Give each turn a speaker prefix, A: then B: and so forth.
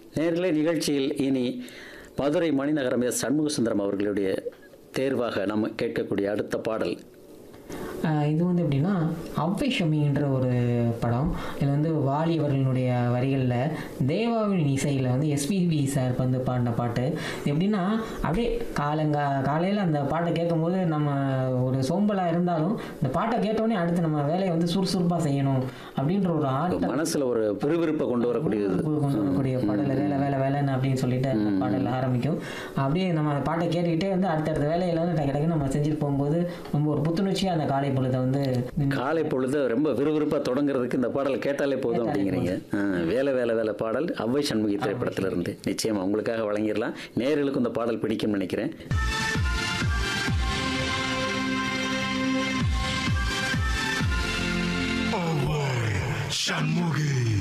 A: நேரிலே நிகழ்ச்சியில் இனி மதுரை மணிநகரம் எஸ் சண்முகசுந்தரம் அவர்களுடைய தேர்வாக நம்ம கேட்கக்கூடிய அடுத்த பாடல்
B: ஆஹ் இது வந்து எப்படின்னா அவ்வை ஷமின்ற ஒரு படம் இதில் வந்து வாலி அவர்களுடைய வரிகளில் தேவாவின் இசையில் வந்து எஸ்பிபி சார் வந்து பாடின பாட்டு இது எப்படின்னா அப்படியே காலங்கா காலையில் அந்த பாட்டை கேட்கும்போது நம்ம ஒரு சோம்பலாக இருந்தாலும் இந்த பாட்டை கேட்டோடனே அடுத்து நம்ம வேலையை வந்து சுறுசுறுப்பாக செய்யணும் அப்படின்ற ஒரு ஆட்டம்
A: மனசுல ஒரு பிறுவிறுப்பை கொண்டு வரக்கூடியது
B: கொண்டு வரக்கூடிய பாடல் வேலை வேலை வேலைன்னு அப்படின்னு சொல்லிட்டு அந்த பாடல் ஆரம்பிக்கும் அப்படியே நம்ம அந்த பாட்டை கேட்டுக்கிட்டே வந்து அடுத்தடுத்த வேலையில வந்து டக்கு டக்குன்னு நம்ம செஞ்சுட்டு போகும்போது ரொம்ப ஒரு புத்துணர்ச்சியாக அந்த காலை பொழுதை வந்து
A: காலை பொழுது ரொம்ப விறுவிறுப்பாக தொடங்குறதுக்கு இந்த பாடல் கேட்டாலே போதும் அப்படிங்கிறீங்க ஆ, வேலை வேலை வேலை பாடல் அவ்வை சண்முகி திரைப்படத்திலிருந்து நிச்சயமா உங்களுக்காக வழங்கிடலாம் நேயர்களுக்கும் இந்த பாடல் பிடிக்கும்னு நினைக்கிறேன்
C: Shanmugi.